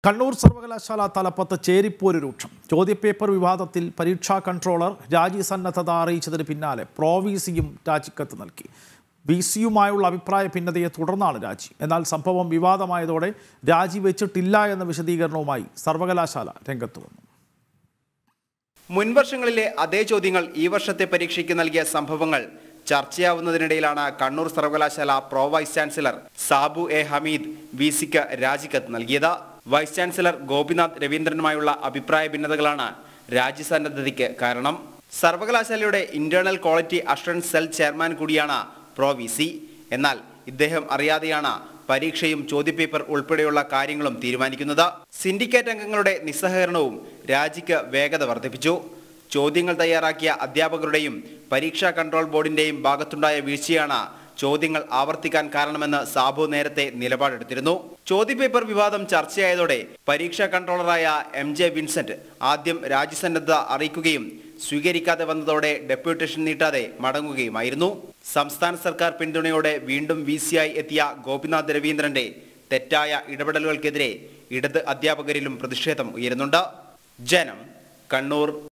കണ്ണൂർ സർവകലാശാല തലപ്പത്ത് ചേരിപ്പോര് രൂക്ഷം ചോദ്യപേപ്പർ വിവാദത്തിൽ പരീക്ഷാ കൺട്രോളർ രാജിസന്നദ്ധത അറിയിച്ചതിന് പിന്നാലെ പ്രോവിസിയും രാജിക്കത്ത് നൽകി വി സിയുമായുള്ള അഭിപ്രായ ഭിന്നതയെ തുടർന്നാണ് രാജി എന്നാൽ സംഭവം വിവാദമായതോടെ രാജിവെച്ചിട്ടില്ല എന്ന വിശദീകരണവുമായി സർവകലാശാല രംഗത്ത് വന്നു മുൻവർഷങ്ങളിലെ അതേ ചോദ്യങ്ങൾ ഈ വർഷത്തെ പരീക്ഷയ്ക്ക് നൽകിയ സംഭവങ്ങൾ ചർച്ചയാവുന്നതിനിടയിലാണ് കണ്ണൂർ സർവകലാശാല pro vice chancellor Sabu A Hameed V സിക്ക് രാജിക്കത്ത് നൽകിയത് വൈസ് ചാൻസലർ ഗോപിനാഥ് രവീന്ദ്രനുമായുള്ള അഭിപ്രായ ഭിന്നതകളാണ് രാജ്യസന്നദ്ധതയ്ക്ക് കാരണം സർവകലാശാലയുടെ internal quality assurance cell chairman കൂടിയാണ് പ്രോ വി സി എന്നാൽ ഇദ്ദേഹം അറിയാതെയാണ് പരീക്ഷയും ചോദ്യപേപ്പർ ഉൾപ്പെടെയുള്ള കാര്യങ്ങളും തീരുമാനിക്കുന്നത് സിൻഡിക്കേറ്റ് അംഗങ്ങളുടെ നിസ്സഹകരണവും രാജിക്ക് വേഗത വർദ്ധിപ്പിച്ചു ചോദ്യങ്ങൾ തയ്യാറാക്കിയ അധ്യാപകരുടെയും പരീക്ഷാ കൺട്രോൾ ബോർഡിന്റെയും ഭാഗത്തുണ്ടായ വീഴ്ചയാണ് ചോദ്യങ്ങൾ ആവർത്തിക്കാൻ കാരണമെന്ന് സാബു നേരത്തെ നിലപാടെടുത്തിരുന്നു ചോദ്യപേപ്പർ വിവാദം ചർച്ചയായതോടെ പരീക്ഷാ കൺട്രോളറായ എം ജെ വിൻസെന്റ് ആദ്യം രാജ്യസന്നദ്ധത അറിയിക്കുകയും സ്വീകരിക്കാതെ വന്നതോടെ ഡെപ്യൂട്ടേഷൻ നീട്ടാതെ മടങ്ങുകയുമായിരുന്നു സംസ്ഥാന സർക്കാർ പിന്തുണയോടെ വീണ്ടും വി സിയായി എത്തിയ ഗോപിനാഥ് രവീന്ദ്രന്റെ തെറ്റായ ഇടപെടലുകൾക്കെതിരെ ഇടത് അധ്യാപകരിലും പ്രതിഷേധം ഉയരുന്നുണ്ട് ജനം കണ്ണൂർ